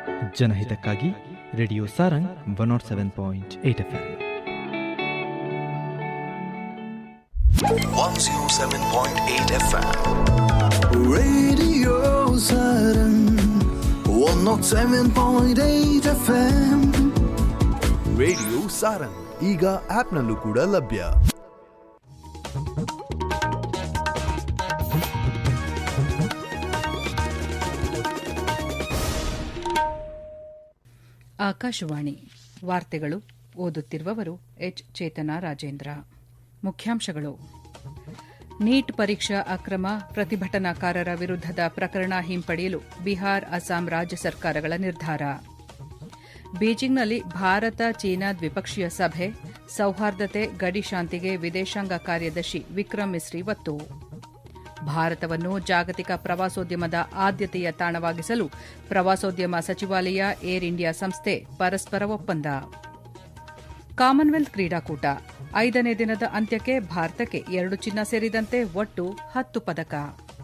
ಜನಹಿತಕ್ಕಾಗಿ radio Sarang one nought seven point eight F M 107.8 FM. Radio Saturn 107.8 FM radio Sarang ಈಗ ಆಪ್ನಲ್ಲೂ ಕೂಡ ಲಭ್ಯ ಆಕಾಶವಾಣಿ ವಾರ್ತೆಗಳು ಓದುತ್ತಿರುವವರು ಎಚ್ ಚೇತನ ರಾಜೇಂದ್ರ ಮುಖ್ಯಾಂಶಗಳು ನೀಟ್ ಪರೀಕ್ಷಾ ಅಕ್ರಮ ಪ್ರತಿಭಟನಾಕಾರರ ವಿರುದ್ದದ ಪ್ರಕರಣ ಹಿಂಪಡೆಯಲು ಬಿಹಾರ್ ಅಸ್ಸಾಂ ರಾಜ್ಯ ಸರ್ಕಾರಗಳ ನಿರ್ಧಾರ ಬೀಜಿಂಗ್ನಲ್ಲಿ ಭಾರತ ಚೀನಾ ದ್ವಿಪಕ್ಷೀಯ ಸಭೆ ಸೌಹಾರ್ದತೆ ಗಡಿ ಶಾಂತಿಗೆ ವಿದೇಶಾಂಗ ಕಾರ್ಯದರ್ಶಿ ವಿಕ್ರಮ್ ಮಿಸ್ರಿ ಒತ್ತು ಭಾರತವನ್ನು ಜಾಗತಿಕ ಪ್ರವಾಸೋದ್ಯಮದ ಆದ್ಯತೆಯ ತಾಣವಾಗಿಸಲು ಪ್ರವಾಸೋದ್ಯಮ ಸಚಿವಾಲಯ ಏರ್ ಇಂಡಿಯಾ ಸಂಸ್ಥೆ ಪರಸ್ಪರ ಒಪ್ಪಂದ ಕಾಮನ್ವೆಲ್ತ್ ಕ್ರೀಡಾಕೂಟ ಐದನೇ ದಿನದ ಅಂತ್ಯಕ್ಕೆ ಭಾರತಕ್ಕೆ ಎರಡು ಚಿನ್ನ ಸೇರಿದಂತೆ ಒಟ್ಟು ಹತ್ತು ಪದಕ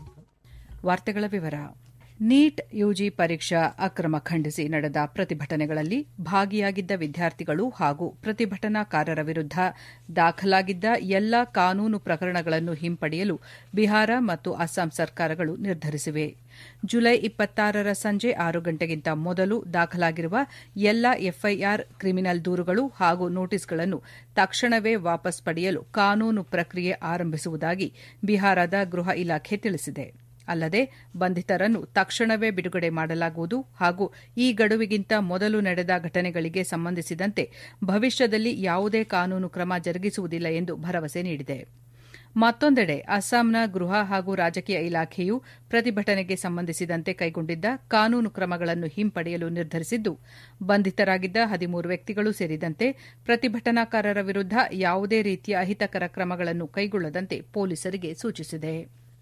ವಾರ್ತೆಗಳ ವಿವರ ನೀಟ್ ಯುಜಿ ಪರೀಕ್ಷಾ ಅಕ್ರಮ ಖಂಡಿಸಿ ನಡೆದ ಪ್ರತಿಭಟನೆಗಳಲ್ಲಿ ಭಾಗಿಯಾಗಿದ್ದ ವಿದ್ಯಾರ್ಥಿಗಳು ಹಾಗೂ ಪ್ರತಿಭಟನಾಕಾರರ ವಿರುದ್ದ ದಾಖಲಾಗಿದ್ದ ಎಲ್ಲ ಕಾನೂನು ಪ್ರಕರಣಗಳನ್ನು ಹಿಂಪಡೆಯಲು ಬಿಹಾರ ಮತ್ತು ಅಸ್ಸಾಂ ಸರ್ಕಾರಗಳು ನಿರ್ಧರಿಸಿವೆ ಜುಲೈ ಇಪ್ಪತ್ತಾರರ ಸಂಜೆ ಆರು ಗಂಟೆಗಿಂತ ಮೊದಲು ದಾಖಲಾಗಿರುವ ಎಲ್ಲ ಎಫ್ಐಆರ್ ಕ್ರಿಮಿನಲ್ ದೂರುಗಳು ಹಾಗೂ ನೋಟಿಸ್ಗಳನ್ನು ತಕ್ಷಣವೇ ವಾಪಸ್ ಪಡೆಯಲು ಕಾನೂನು ಪ್ರಕ್ರಿಯೆ ಆರಂಭಿಸುವುದಾಗಿ ಬಿಹಾರದ ಗೃಹ ಇಲಾಖೆ ತಿಳಿಸಿದೆ ಅಲ್ಲದೆ ಬಂಧಿತರನ್ನು ತಕ್ಷಣವೇ ಬಿಡುಗಡೆ ಮಾಡಲಾಗುವುದು ಹಾಗೂ ಈ ಗಡುವಿಗಿಂತ ಮೊದಲು ನಡೆದ ಘಟನೆಗಳಿಗೆ ಸಂಬಂಧಿಸಿದಂತೆ ಭವಿಷ್ಯದಲ್ಲಿ ಯಾವುದೇ ಕಾನೂನು ಕ್ರಮ ಜರುಗಿಸುವುದಿಲ್ಲ ಎಂದು ಭರವಸೆ ನೀಡಿದೆ ಮತ್ತೊಂದೆಡೆ ಅಸ್ಸಾಂನ ಗೃಹ ಹಾಗೂ ರಾಜಕೀಯ ಇಲಾಖೆಯು ಪ್ರತಿಭಟನೆಗೆ ಸಂಬಂಧಿಸಿದಂತೆ ಕೈಗೊಂಡಿದ್ದ ಕಾನೂನು ಕ್ರಮಗಳನ್ನು ಹಿಂಪಡೆಯಲು ನಿರ್ಧರಿಸಿದ್ದು ಬಂಧಿತರಾಗಿದ್ದ ಹದಿಮೂರು ವ್ಯಕ್ತಿಗಳು ಸೇರಿದಂತೆ ಪ್ರತಿಭಟನಾಕಾರರ ವಿರುದ್ದ ಯಾವುದೇ ರೀತಿಯ ಅಹಿತಕರ ಕ್ರಮಗಳನ್ನು ಕೈಗೊಳ್ಳದಂತೆ ಪೊಲೀಸರಿಗೆ ಸೂಚಿಸಿದೆ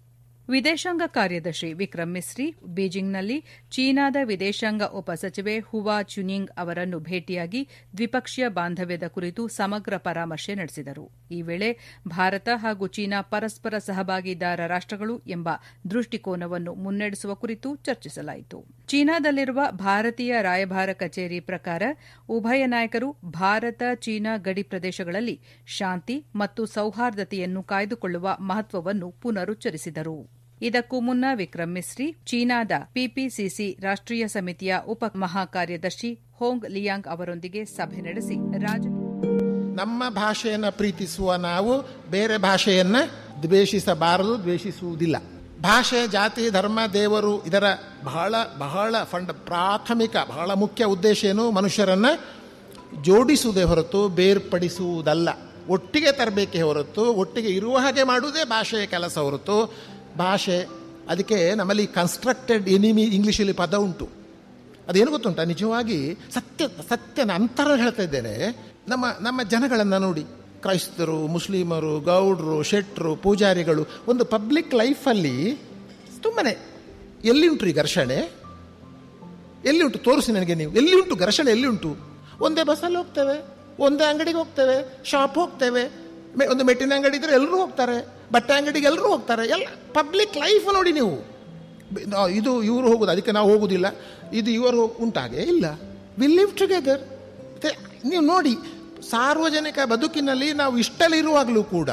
ವಿದೇಶಾಂಗ ಕಾರ್ಯದರ್ಶಿ ವಿಕ್ರಮ್ ಮಿಸ್ರಿ ಬೀಜಿಂಗ್ನಲ್ಲಿ ಚೀನಾದ ವಿದೇಶಾಂಗ ಉಪಸಚಿವೆ ಹುವಾ ಚುನಿಂಗ್ ಅವರನ್ನು ಭೇಟಿಯಾಗಿ ದ್ವಿಪಕ್ಷೀಯ ಬಾಂಧವ್ಯದ ಕುರಿತು ಸಮಗ್ರ ಪರಾಮರ್ಶೆ ನಡೆಸಿದರು ಈ ವೇಳೆ ಭಾರತ ಹಾಗೂ ಚೀನಾ ಪರಸ್ಪರ ಸಹಭಾಗಿದಾರ ರಾಷ್ಟಗಳು ಎಂಬ ದೃಷ್ಟಿಕೋನವನ್ನು ಮುನ್ನಡೆಸುವ ಕುರಿತು ಚರ್ಚಿಸಲಾಯಿತು ಚೀನಾದಲ್ಲಿರುವ ಭಾರತೀಯ ರಾಯಭಾರ ಕಚೇರಿ ಪ್ರಕಾರ ಉಭಯ ನಾಯಕರು ಭಾರತ ಚೀನಾ ಗಡಿ ಪ್ರದೇಶಗಳಲ್ಲಿ ಶಾಂತಿ ಮತ್ತು ಸೌಹಾರ್ದತೆಯನ್ನು ಕಾಯ್ದುಕೊಳ್ಳುವ ಮಹತ್ವವನ್ನು ಪುನರುಚ್ಚರಿಸಿದರು ಇದಕ್ಕೂ ಮುನ್ನ ವಿಕ್ರಮ್ ಮಿಸ್ರಿ ಚೀನಾದ ಪಿಪಿಸಿಸಿ ರಾಷ್ಟೀಯ ಸಮಿತಿಯ ಉಪ ಮಹಾಕಾರ್ಯದರ್ಶಿ ಹೋಂಗ್ ಲಿಯಾಂಗ್ ಅವರೊಂದಿಗೆ ಸಭೆ ನಡೆಸಿ ರಾಜ ನಮ್ಮ ಭಾಷೆಯನ್ನು ಪ್ರೀತಿಸುವ ನಾವು ಬೇರೆ ಭಾಷೆಯನ್ನು ದ್ವೇಷಿಸಬಾರದು ದ್ವೇಷಿಸುವುದಿಲ್ಲ ಭಾಷೆ ಜಾತಿ ಧರ್ಮ ದೇವರು ಇದರ ಬಹಳ ಬಹಳ ಫಂಡ್ ಪ್ರಾಥಮಿಕ ಬಹಳ ಮುಖ್ಯ ಉದ್ದೇಶ ಏನು ಮನುಷ್ಯರನ್ನು ಜೋಡಿಸುವುದೇ ಹೊರತು ಬೇರ್ಪಡಿಸುವುದಲ್ಲ ಒಟ್ಟಿಗೆ ತರಬೇಕೇ ಹೊರತು ಒಟ್ಟಿಗೆ ಇರುವ ಹಾಗೆ ಮಾಡುವುದೇ ಭಾಷೆಯ ಕೆಲಸ ಹೊರತು ಭಾಷೆ ಅದಕ್ಕೆ ನಮ್ಮಲ್ಲಿ ಕನ್ಸ್ಟ್ರಕ್ಟೆಡ್ ಎನಿಮಿ ಇಂಗ್ಲೀಷಲ್ಲಿ ಪದ ಉಂಟು ಅದೇನು ಗೊತ್ತುಂಟ ನಿಜವಾಗಿ ಸತ್ಯ ಸತ್ಯನ ಅಂತರ ಹೇಳ್ತಾ ಇದ್ದೇನೆ ನಮ್ಮ ನಮ್ಮ ಜನಗಳನ್ನು ನೋಡಿ ಕ್ರೈಸ್ತರು ಮುಸ್ಲಿಮರು ಗೌಡ್ರು ಶೆಟ್ರು ಪೂಜಾರಿಗಳು ಒಂದು ಪಬ್ಲಿಕ್ ಲೈಫಲ್ಲಿ ತುಂಬನೇ ಎಲ್ಲಿ ಉಂಟು ಈ ಘರ್ಷಣೆ ಎಲ್ಲಿ ಉಂಟು ತೋರಿಸಿ ನನಗೆ ನೀವು ಎಲ್ಲಿ ಉಂಟು ಘರ್ಷಣೆ ಎಲ್ಲಿ ಉಂಟು ಒಂದೇ ಬಸ್ಸಲ್ಲಿ ಹೋಗ್ತೇವೆ ಒಂದೇ ಅಂಗಡಿಗೆ ಹೋಗ್ತೇವೆ ಶಾಪ್ ಹೋಗ್ತೇವೆ ಮೆ ಒಂದು ಮೆಟ್ಟಿನ ಅಂಗಡಿ ಇದ್ರೆ ಎಲ್ಲರೂ ಹೋಗ್ತಾರೆ ಬಟ್ಟೆ ಅಂಗಡಿಗೆ ಎಲ್ಲರೂ ಹೋಗ್ತಾರೆ ಎಲ್ಲ ಪಬ್ಲಿಕ್ ಲೈಫ್ ನೋಡಿ ನೀವು ಬ- ನಾ- ಇದು ಇವರು ಹೋಗೋದು ಅದಕ್ಕೆ ನಾವು ಹೋಗೋದಿಲ್ಲ ಇದು ಇವರು ಉಂಟಾಗೆ ಇಲ್ಲ ವಿ ಲಿವ್ ಟುಗೆದರ್ ನೀವು ನೋಡಿ ಸಾರ್ವಜನಿಕ ಬದುಕಿನಲ್ಲಿ ನಾವು ಇಷ್ಟಲ್ಲಿರುವಾಗಲೂ ಕೂಡ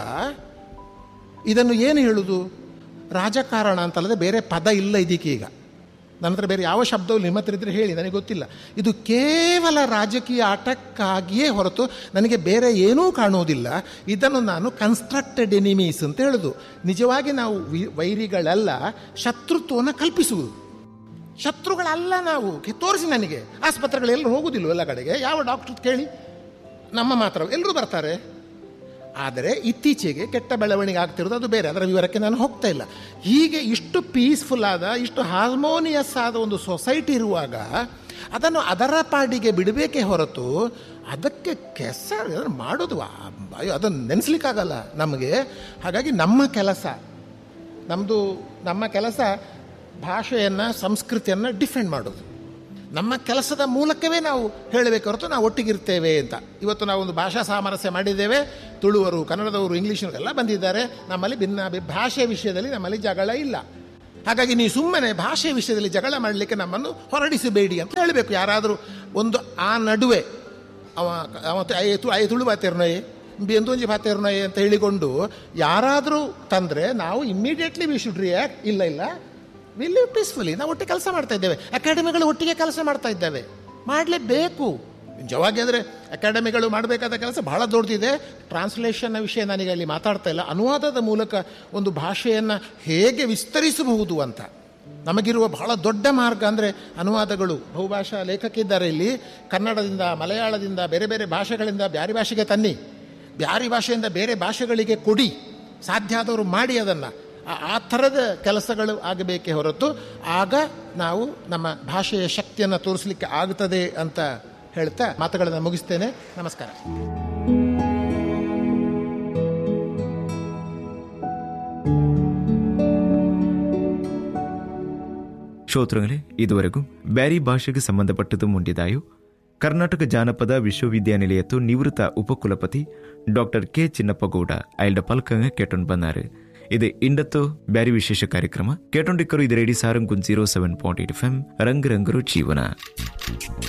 ಇದನ್ನು ಏನು ಹೇಳುವುದು ರಾಜಕಾರಣ ಅಂತಲ್ಲದೆ ಬೇರೆ ಪದ ಇಲ್ಲ ಇದಕ್ಕೆ ಈಗ ನನ್ನ ಹತ್ರ ಬೇರೆ ಯಾವ ಶಬ್ದವು ನಿಮ್ಮ ಹತ್ರ ಇದ್ರೆ ಹೇಳಿ ನನಗೆ ಗೊತ್ತಿಲ್ಲ ಇದು ಕೇವಲ ರಾಜಕೀಯ ಆಟಕ್ಕಾಗಿಯೇ ಹೊರತು ನನಗೆ ಬೇರೆ ಏನೂ ಕಾಣುವುದಿಲ್ಲ ಇದನ್ನು ನಾನು ಕನ್ಸ್ಟ್ರಕ್ಟೆಡ್ ಎನಿಮೀಸ್ ಅಂತ ಹೇಳುದು ನಿಜವಾಗಿ ನಾವು ವಿ- ವೈರಿಗಳೆಲ್ಲ ಶತ್ರುತ್ವವನ್ನು ಕಲ್ಪಿಸುವುದು ಶತ್ರುಗಳಲ್ಲ ನಾವು ಕೆ- ತೋರಿಸಿ ನನಗೆ ಆಸ್ಪತ್ರೆಗಳೆಲ್ಲರೂ ಹೋಗುದಿಲ್ಲ ಎಲ್ಲ ಕಡೆಗೆ ಯಾವ ಡಾಕ್ಟರ್ ಕೇಳಿ ನಮ್ಮ ಮಾತ್ರ ಎಲ್ಲರೂ ಬರ್ತಾರೆ ಆದರೆ ಇತ್ತೀಚೆಗೆ ಕೆಟ್ಟ ಬೆಳವಣಿಗೆ ಆಗ್ತಿರೋದು ಅದು ಬೇರೆ ಅದರ ವಿವರಕ್ಕೆ ನಾನು ಹೋಗ್ತಾ ಇಲ್ಲ ಹೀಗೆ ಇಷ್ಟು ಪೀಸ್ಫುಲ್ ಆದ ಇಷ್ಟು ಹಾರ್ಮೋನಿಯಸ್ ಆದ ಒಂದು ಸೊಸೈಟಿ ಇರುವಾಗ ಅದನ್ನು ಅದರ ಪಾಡಿಗೆ ಬಿಡಬೇಕೇ ಹೊರತು ಅದಕ್ಕೆ ಕೆಸ ಅದನ್ನು ಮಾಡೋದು ಆ, ಅಯ್ಯೋ ಅದನ್ನು ನೆನೆಸ್ಲಿಕ್ಕಾಗಲ್ಲ ನಮಗೆ ಹಾಗಾಗಿ ನಮ್ಮ ಕೆಲಸ ನಮ್ಮದು ನಮ್ಮ ಕೆಲಸ ಭಾಷೆಯನ್ನು ಸಂಸ್ಕೃತಿಯನ್ನು ಡಿಫೆಂಡ್ ಮಾಡೋದು ನಮ್ಮ ಕೆಲಸದ ಮೂಲಕವೇ ನಾವು ಹೇಳಬೇಕು ಹೊರತು ನಾವು ಒಟ್ಟಿಗಿರ್ತೇವೆ ಅಂತ ಇವತ್ತು ನಾವು ಒಂದು ಭಾಷಾ ಸಾಮರಸ್ಯ ಮಾಡಿದ್ದೇವೆ ತುಳುವರು ಕನ್ನಡದವರು ಇಂಗ್ಲೀಷರು ಎಲ್ಲ ಬಂದಿದ್ದಾರೆ ನಮ್ಮಲ್ಲಿ ಭಿನ್ನ ಭಿ- ಭಾಷೆ ವಿಷಯದಲ್ಲಿ ನಮ್ಮಲ್ಲಿ ಜಗಳ ಇಲ್ಲ ಹಾಗಾಗಿ ನೀವು ಸುಮ್ಮನೆ ಭಾಷೆ ವಿಷಯದಲ್ಲಿ ಜಗಳ ಮಾಡಲಿಕ್ಕೆ ನಮ್ಮನ್ನು ಹೊರಡಿಸಬೇಡಿ ಅಂತ ಹೇಳಬೇಕು ಯಾರಾದರೂ ಒಂದು ಆ ನಡುವೆ ಅವ ಅವ ಐದು ಐದು ತುಳು ಬಾತೇರ್ನೋಯ್ ಬೆಂದೊಂಜಿ ಬಾತೇರ್ನೋಯ್ ಅಂತ ಹೇಳಿಕೊಂಡು ಯಾರಾದರೂ ತಂದರೆ ನಾವು ಇಮ್ಮಿಡಿಯೇಟ್ಲಿ ವಿ ಶುಡ್ ರಿಯಾಕ್ಟ್ ಇಲ್ಲ ಇಲ್ಲ ವಿ ಲಿವ್ ಪೀಸ್ಫುಲಿ ನಾವು ಒಟ್ಟಿಗೆ ಕೆಲಸ ಮಾಡ್ತಾ ಇದ್ದೇವೆ ಅಕಾಡೆಮಿಗಳು ಒಟ್ಟಿಗೆ ಕೆಲಸ ಮಾಡ್ತಾ ಇದ್ದೇವೆ ಮಾಡಲೇಬೇಕು ನಿಜವಾಗಿ ಅಂದರೆ ಅಕಾಡೆಮಿಗಳು ಮಾಡಬೇಕಾದ ಕೆಲಸ ಬಹಳ ದೊಡ್ಡದಿದೆ ಟ್ರಾನ್ಸ್ಲೇಷನ್ನ ವಿಷಯ ನಾನೀಗ ಅಲ್ಲಿ ಮಾತಾಡ್ತಾ ಇಲ್ಲ ಅನುವಾದದ ಮೂಲಕ ಒಂದು ಭಾಷೆಯನ್ನು ಹೇಗೆ ವಿಸ್ತರಿಸಬಹುದು ಅಂತ ನಮಗಿರುವ ಬಹಳ ದೊಡ್ಡ ಮಾರ್ಗ ಅಂದರೆ ಅನುವಾದಗಳು ಬಹುಭಾಷಾ ಲೇಖಕಿದ್ದಾರೆ ಇಲ್ಲಿ ಕನ್ನಡದಿಂದ ಮಲಯಾಳದಿಂದ ಬೇರೆ ಬೇರೆ ಭಾಷೆಗಳಿಂದ ಬ್ಯಾರಿ ಭಾಷೆಗೆ ತನ್ನಿ ಬ್ಯಾರಿ ಭಾಷೆಯಿಂದ ಬೇರೆ ಭಾಷೆಗಳಿಗೆ ಕೊಡಿ ಸಾಧ್ಯ ಆದವರು ಮಾಡಿ ಅದನ್ನು ಆ ಥರದ ಕೆಲಸಗಳು ಆಗಬೇಕೇ ಹೊರತು ಆಗ ನಾವು ನಮ್ಮ ಭಾಷೆಯ ಶಕ್ತಿಯನ್ನು ತೋರಿಸಲಿಕ್ಕೆ ಆಗುತ್ತದೆ ಅಂತ ಹೇಳ್ತಾ ಮಾತುಗಳನ್ನು ಮುಗಿಸ್ತೇನೆ ನಮಸ್ಕಾರ ಶ್ರೋತೃಗಳೇ ಇದುವರೆಗೂ ಬ್ಯಾರಿ ಭಾಷೆಗೆ ಸಂಬಂಧಪಟ್ಟದು ಮುಂಡಿದಾಯು ಕರ್ನಾಟಕ ಜಾನಪದ ವಿಶ್ವವಿದ್ಯಾನಿಲಯತ್ತು ನಿವೃತ್ತ ಉಪಕುಲಪತಿ ಡಾಕ್ಟರ್ ಕೆ ಚಿನ್ನಪ್ಪಗೌಡ ಐಲ್ಡ ಪಲ್ಕಂಗ ಕೇಟೊಂಡು ಬಂದಾರು ಇದು ಇಂಡತ್ತು ಬ್ಯಾರಿ ವಿಶೇಷ ಕಾರ್ಯಕ್ರಮ ಕೇಟೊಂಡಿಕ್ಕರು ಇದು ರೇಡಿ ಸಾರಂಗುನ್ zero seven point eight F M ರಂಗ್ ರಂಗರು ಜೀವನ